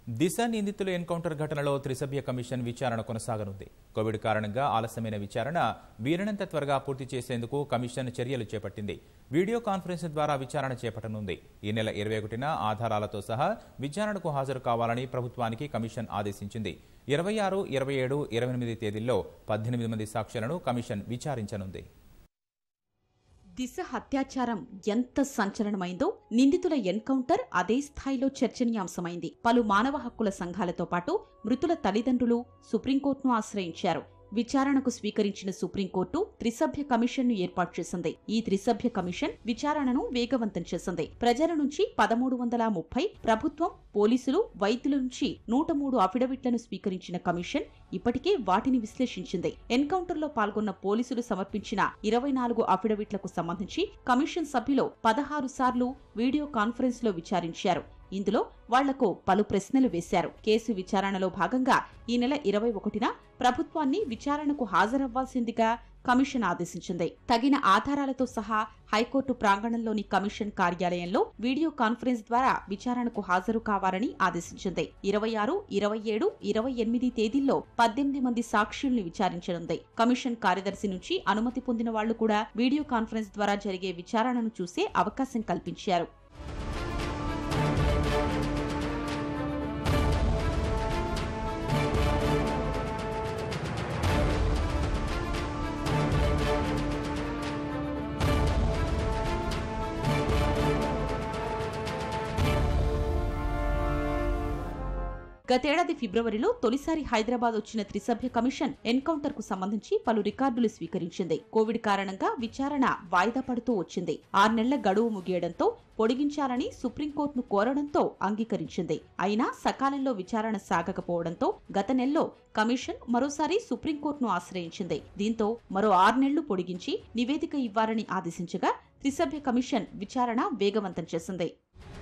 దిశ నిందితుల ఎన్కౌంటర్ ఘటనలో త్రిసభ్య కమిషన్ విచారణ కొనసాగనుంది కోవిడ్ కారణంగా ఆలస్యమైన విచారణ వీలైనంత త్వరగా పూర్తి చేసేందుకు కమిషన్ చర్యలు చేపట్టింది వీడియో కాన్ఫరెన్స్ ద్వారా విచారణ చేపట్టనుంది ఈ నెల ఇరవై ఒకటిన ఆధారాలతో సహా విచారణకు హాజరు కావాలని ప్రభుత్వానికి కమిషన్ ఆదేశించింది ఇరవై ఆరు ఇరవై ఏడు ఇరవై ఎనిమిది తేదీల్లో పద్దెనిమిది మంది సాక్షులను కమిషన్ విచారించనుంది దిశ హత్యాచారం ఎంత సంచలనమైందో నిందితుల ఎన్కౌంటర్ అదే స్థాయిలో చర్చనీయాంశమైంది పలు మానవ హక్కుల సంఘాలతో పాటు మృతుల తల్లిదండ్రులు సుప్రీంకోర్టును ఆశ్రయించారు విచారణకు స్వీకరించిన సుప్రీంకోర్టు త్రిసభ్య కమిషన్ను ఏర్పాటు చేసింది ఈ త్రిసభ్య కమిషన్ విచారణను వేగవంతం చేసింది ప్రజల నుంచి పదమూడు వందల ముప్పై ప్రభుత్వం పోలీసులు వైద్యుల నుంచి నూట మూడు అఫిడవిట్లను స్వీకరించిన కమిషన్ ఇప్పటికే వాటిని విశ్లేషించింది ఎన్కౌంటర్లో పాల్గొన్న పోలీసులు సమర్పించిన ఇరవై నాలుగు అఫిడవిట్లకు సంబంధించి కమిషన్ సభ్యులు పదహారు సార్లు వీడియో కాన్ఫరెన్స్ లో విచారించారు ఇందులో వాళ్లకు పలు ప్రశ్నలు వేశారు కేసు విచారణలో భాగంగా ఈ నెల ఇరవై ఒకటిన ప్రభుత్వాన్ని విచారణకు హాజరవ్వాల్సిందిగా కమిషన్ ఆదేశించింది తగిన ఆధారాలతో సహా హైకోర్టు ప్రాంగణంలోని కమిషన్ కార్యాలయంలో వీడియో కాన్ఫరెన్స్ ద్వారా విచారణకు హాజరు కావాలని ఆదేశించింది ఇరవై ఆరు ఇరవై ఏడు ఇరవై ఎనిమిది తేదీల్లో పద్దెనిమిది మంది సాక్షుల్ని విచారించనుంది కమిషన్ కార్యదర్శి నుంచి అనుమతి పొందిన వాళ్లు కూడా వీడియో కాన్ఫరెన్స్ ద్వారా జరిగే విచారణను చూసే అవకాశం కల్పించారు గతేడాది ఫిబ్రవరిలో తొలిసారి హైదరాబాద్ వచ్చిన త్రిసభ్య కమిషన్ ఎన్కౌంటర్ కు సంబంధించి పలు రికార్డులు స్వీకరించింది కోవిడ్ కారణంగా విచారణ వాయిదా పడుతూ వచ్చింది ఆరు నెలల గడువు ముగియడంతో పొడిగించాలని సుప్రీంకోర్టును కోరడంతో అంగీకరించింది అయినా సకాలంలో విచారణ సాగకపోవడంతో గత నెలలో కమిషన్ మరోసారి సుప్రీంకోర్టును ఆశ్రయించింది దీంతో మరో ఆరు నెలలు పొడిగించి నివేదిక ఇవ్వాలని ఆదేశించగా త్రిసభ్య కమిషన్ విచారణ వేగవంతం చేసింది